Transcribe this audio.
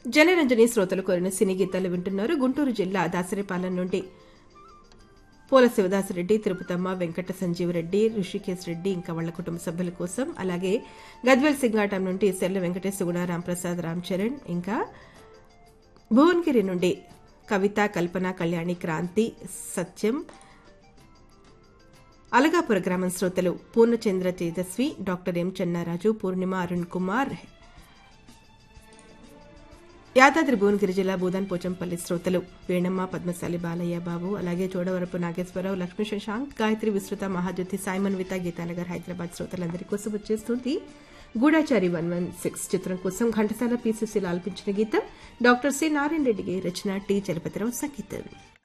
జనరంజని శ్రోతలు కోరిన సినీ గీతాలు వింటున్నారు గుంటూరు జిల్లా దాసరిపాలెం నుండి పోల శివదాసరెడ్డి తిరుపతమ్మ వెంకట సంజీవరెడ్డి ఋషికేశ్ రెడ్డి ఇంకా వాళ్ళ కుటుంబ సభ్యుల కోసం అలాగే గద్వేల్ సింగాటం నుండి సెల్ల వెంకటేశ్వర కూడా రాంప్రసాద్ రామ్ చరణ్ ఇంకా భువనగిరి నుండి కవిత కల్పన కళ్యాణి క్రాంతి సత్యం అలగాపుర గ్రామం శ్రోతలు పూర్ణచంద్ర తేజస్వి డాక్టర్ ఎం చెన్నారాజు పూర్ణిమ అరుణ్ కుమార్ యాదాద్రి భువనగిరి జిల్లా బూదన్ పోచంపల్లి శ్రోతలు వేణమ్మ పద్మశాలి బాలయ్య బాబు అలాగే చోడవరపు నాగేశ్వరరావు లక్ష్మీ శశాంక్ గాయత్రి విస్తృత మహాజ్యోతి సాయిమన్విత గీతానగర్ హైదరాబాద్ శ్రోతలందరి కోసం వచ్చేస్తుంది గూఢాచారి వన్ వన్ సిక్స్ చిత్రం కోసం ఘంటసాల పీసీసీలో ఆల్పించిన గీతం డాక్టర్ సి నారాయణ రెడ్డి రచన టి చలపతిరావు సంగీతం